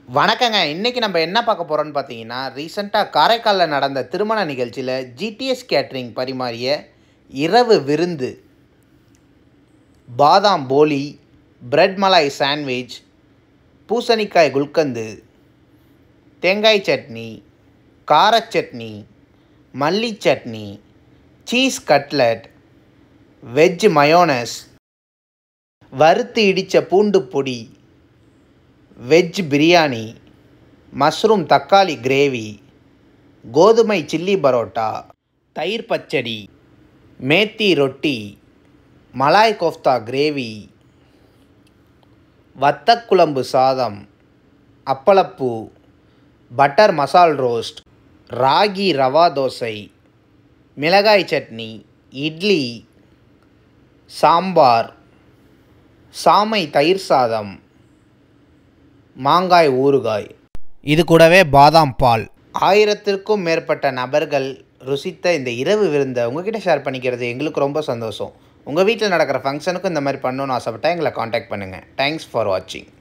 வணக்கங்க இன்றைக்கி நம்ம என்ன பார்க்க போகிறோம்னு பார்த்தீங்கன்னா ரீசெண்டாக காரைக்காலில் நடந்த திருமண நிகழ்ச்சியில் ஜிடிஎஸ் கேட்ரிங் பரிமாறிய இரவு விருந்து பாதாம் போலி பிரெட் மலாய் சாண்ட்விச் பூசணிக்காய் குல்கந்து தேங்காய் சட்னி காரச் சட்னி மல்லி chutney cheese cutlet veg mayonnaise வறுத்து இடித்த பூண்டு பொடி வெஜ் பிரியாணி மஷ்ரூம் தக்காளி கிரேவி கோதுமை சில்லி பரோட்டா தயிர் பச்சடி மேத்தி ரொட்டி மலாய் கோஃப்தா கிரேவி வத்தக்குழம்பு சாதம் அப்பளப்பூ பட்டர் மசால் ரோஸ்ட் ராகி ரவா தோசை மிளகாய் சட்னி இட்லி சாம்பார் சாமை தயிர் சாதம் மாங்காய் ஊறுகாய் இது கூடவே பாதாம் பால் ஆயிரத்திற்கும் மேற்பட்ட நபர்கள் ருசித்த இந்த இரவு விருந்தை உங்ககிட்ட ஷேர் பண்ணிக்கிறது எங்களுக்கு ரொம்ப சந்தோஷம் உங்கள் வீட்டில் நடக்கிற ஃபங்க்ஷனுக்கும் இந்த மாதிரி பண்ணணும்னு ஆசைப்பட்டா எங்களை காண்டாக்ட் பண்ணுங்கள் தேங்க்ஸ் ஃபார் வாட்சிங்